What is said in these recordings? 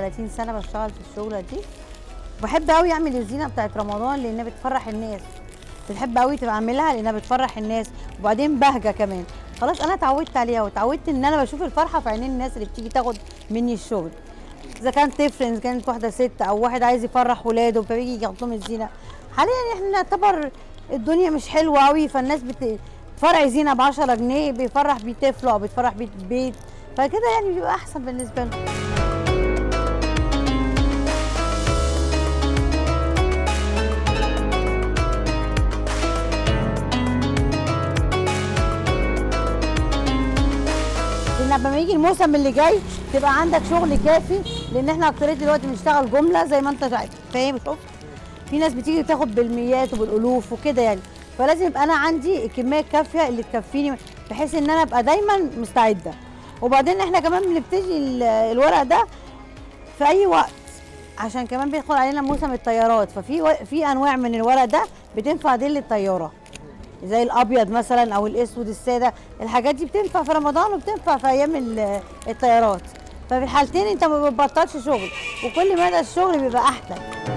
30 سنه بشتغل في الشغله دي بحب قوي اعمل الزينه بتاعت رمضان لانها بتفرح الناس بحب قوي تبقى اعملها لانها بتفرح الناس وبعدين بهجه كمان خلاص انا اتعودت عليها واتعودت ان انا بشوف الفرحه في عينين الناس اللي بتيجي تاخد مني الشغل اذا كانت طفل اذا كانت واحده ست او واحد عايز يفرح ولاده فبيجي ياخد لهم الزينه حاليا احنا نعتبر الدنيا مش حلوه قوي فالناس بت فرع زينه ب 10 جنيه بيفرح بيه طفله او بيفرح بيه بيت فكده يعني بيبقى احسن بالنسبه له لان لما يجي الموسم اللي جاي تبقى عندك شغل كافي لان احنا اكتريه دلوقتي بنشتغل جمله زي ما انت فاهم شفت في ناس بتيجي تاخد بالميات وبالالوف وكده يعني فلازم يبقى انا عندي الكميه الكافيه اللي تكفيني بحيث ان انا ابقى دايما مستعده وبعدين احنا كمان بنبتدي ال- الورق ده في اي وقت عشان كمان بيدخل علينا موسم الطيارات ففي و- في انواع من الورق ده بتنفع دي للطياره زي الابيض مثلا او الاسود الساده الحاجات دي بتنفع في رمضان وبتنفع في ايام ال- الطيارات ففي الحالتين انت ما بتبطلش شغل وكل مدى الشغل بيبقى احلى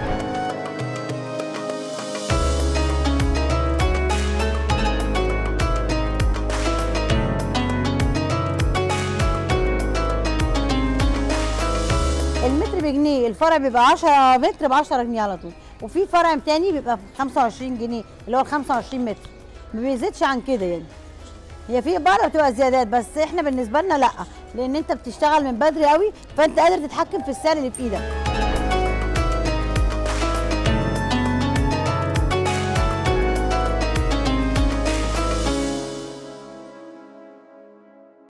المتر بجنيه الفرع بيبقى 10 متر ب 10 جنيه على طول وفي فرع تاني بيبقى ب 25 جنيه اللي هو ال 25 متر ما بيزيدش عن كده يعني هي في بره بتبقى زيادات بس احنا بالنسبه لنا لا لان انت بتشتغل من بدري قوي فانت قادر تتحكم في السعر اللي في ايدك